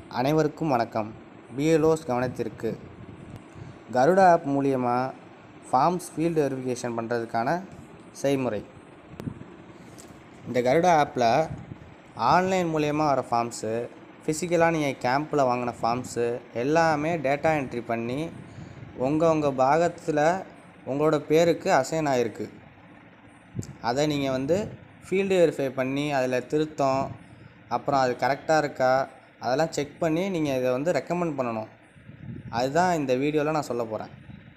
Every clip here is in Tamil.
அனைவருக்கும் வணக்கம் பிஎல்ஓஸ் கவனத்திற்கு கருடா ஆப் மூலியமாக ஃபார்ம்ஸ் ஃபீல்டு வெரிஃபிகேஷன் பண்ணுறதுக்கான செய்முறை இந்த கருடா ஆப்பில் ஆன்லைன் மூலியமாக வர ஃபார்ம்ஸு ஃபிசிக்கலாக நீங்கள் கேம்பில் வாங்கின ஃபார்ம்ஸு எல்லாமே டேட்டா என்ட்ரி பண்ணி உங்கள் உங்கள் பாகத்தில் உங்களோட பேருக்கு அசைன் ஆகிருக்கு அதை நீங்கள் வந்து ஃபீல்டு வெரிஃபை பண்ணி அதில் திருத்தம் அப்புறம் அது கரெக்டாக இருக்கா அதெல்லாம் செக் பண்ணி நீங்கள் இதை வந்து ரெக்கமெண்ட் பண்ணணும் அதுதான் இந்த வீடியோவில் நான் சொல்ல போகிறேன்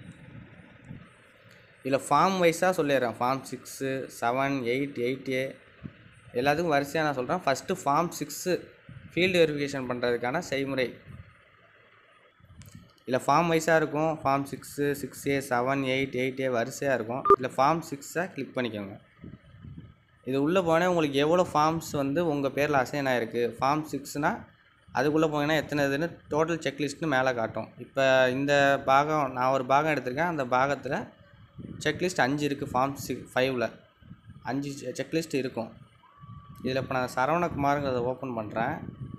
இதில் ஃபார்ம் வைஸாக சொல்லிடுறேன் form six seven eight eight A எல்லாத்துக்கும் வரிசையாக நான் சொல்கிறேன் first form six field verification பண்ணுறதுக்கான செய்முறை இதில் ஃபார்ம் வைஸாக இருக்கும் form six six A seven eight eight A வரிசையாக இருக்கும் இதில் ஃபார்ம் சிக்ஸை கிளிக் பண்ணிக்கோங்க இது உள்ளே போனால் உங்களுக்கு எவ்வளோ ஃபார்ம்ஸ் வந்து உங்கள் பேரில் அசைன் ஆகிருக்கு ஃபார்ம் சிக்ஸ்னால் அதுக்குள்ளே போனீங்கன்னா எத்தனை இதுன்னு டோட்டல் செக்லிஸ்ட்னு மேலே காட்டும் இப்போ இந்த பாகம் நான் ஒரு பாகம் எடுத்திருக்கேன் அந்த பாகத்தில் செக்லிஸ்ட் அஞ்சு இருக்குது ஃபார்ம் சிக் ஃபைவ்ல அஞ்சு செக்லிஸ்ட் இருக்கும் இதில் இப்போ நான் சரவணகுமாருங்கிறத ஓப்பன் பண்ணுறேன்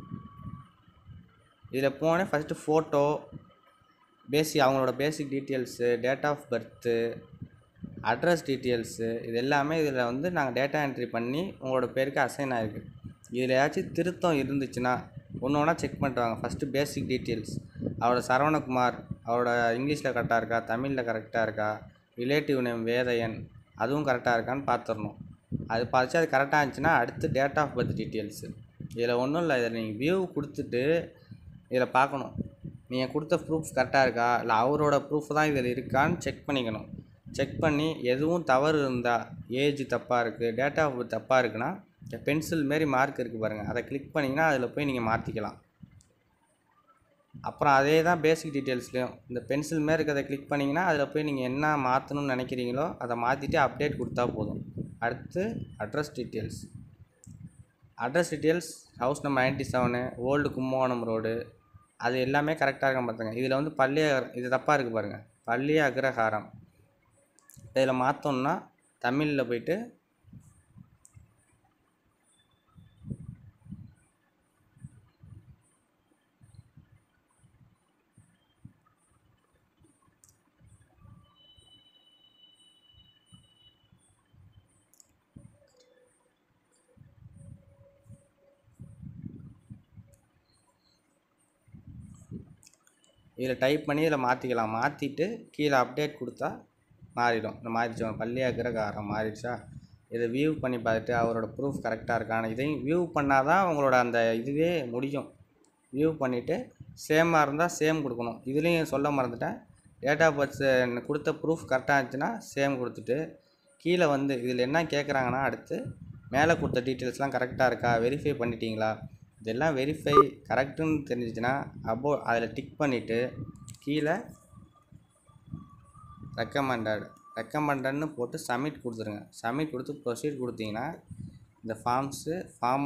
இதில் போனேன் ஃபஸ்ட்டு ஃபோட்டோ பேசிக் அவங்களோட basic details date of birth address details இது எல்லாமே இதில் வந்து நாங்கள் டேட்டா என்ட்ரி பண்ணி உங்களோட பேருக்கு அசைன் ஆகிருக்கு இதில் ஏதாச்சும் திருத்தம் இருந்துச்சுன்னா ஒன்று ஒன்றா செக் பண்ணிட்டு ஃபஸ்ட்டு பேசிக் டீட்டெயில்ஸ் அவரோட சரவணகுமார் அவரோட இங்கிலீஷில் கரெக்டாக இருக்கா தமிழில் கரெக்டாக இருக்கா ரிலேட்டிவ் நேம் வேதையன் அதுவும் கரெக்டாக இருக்கான்னு பார்த்துடணும் அது பார்த்து அது கரெக்டாக இருந்துச்சுன்னா அடுத்து டேட் ஆஃப் பர்த் டீட்டெயில்ஸு இதில் ஒன்றும் இல்லை இதில் நீங்கள் வியூ கொடுத்துட்டு இதில் பார்க்கணும் நீங்கள் கொடுத்த ப்ரூஃப் கரெக்டாக இருக்கா இல்லை அவரோட ப்ரூஃப் தான் இதில் இருக்கான்னு செக் பண்ணிக்கணும் செக் பண்ணி எதுவும் தவறு இருந்தால் ஏஜ் தப்பாக இருக்குது டேட் ஆஃப் பர்த் தப்பாக இருக்குன்னா இந்த பென்சில் மாரி மார்க் இருக்குது பாருங்கள் அதை கிளிக் பண்ணிங்கன்னா அதில் போய் நீங்கள் மாற்றிக்கலாம் அப்புறம் அதே தான் பேசிக் டீட்டெயில்ஸ்லேயும் இந்த பென்சில் மாரி இருக்கிறத கிளிக் பண்ணிங்கன்னா அதில் போய் நீங்கள் என்ன மாற்றணும்னு நினைக்கிறீங்களோ அதை மாற்றிட்டு அப்டேட் கொடுத்தா போதும் அடுத்து address details address details house number ninety seven old Kumbakonam road அது எல்லாமே கரெக்டாக இருக்க பார்த்துங்க இதில் வந்து பள்ளிய இது தப்பாக இருக்குது பாருங்கள் பள்ளிய அக்ரஹாரம் இதில் மாற்றோம்னா தமிழில் போயிட்டு இதில் டைப் பண்ணி இதில் மாற்றிக்கலாம் மாற்றிட்டு கீழே அப்டேட் கொடுத்தா மாறிடும் இந்த மாறிடுச்சு பள்ளி அக்ரகாரம் மாறிடுச்சா இதை வியூ பண்ணி பார்த்துட்டு அவரோட ப்ரூஃப் கரெக்டாக இருக்கான்னு இதையும் வியூ பண்ணால் தான் உங்களோட அந்த இதுவே முடியும் வியூ பண்ணிவிட்டு சேமாக இருந்தால் சேம் கொடுக்கணும் இதுலேயும் சொல்ல மறந்துட்டேன் டேட் ஆஃப் பர்த் கொடுத்த ப்ரூஃப் கரெக்டாக இருந்துச்சுன்னா சேம் கொடுத்துட்டு கீழே வந்து இதில் என்ன கேட்குறாங்கன்னா அடுத்து மேலே கொடுத்த டீட்டெயில்ஸ்லாம் கரெக்டாக இருக்கா வெரிஃபை பண்ணிட்டீங்களா இதெல்லாம் வெரிஃபை கரெக்டுன்னு தெரிஞ்சிச்சுன்னா அபோ அதில் டிக் பண்ணிவிட்டு கீழே ரெக்கமெண்டட் ரெக்கமெண்டட்னு போட்டு சப்மிட் கொடுத்துருங்க சப்மிட் கொடுத்து ப்ரொசீட் கொடுத்தீங்கன்னா இந்த ஃபார்ம்ஸு ஃபார்ம்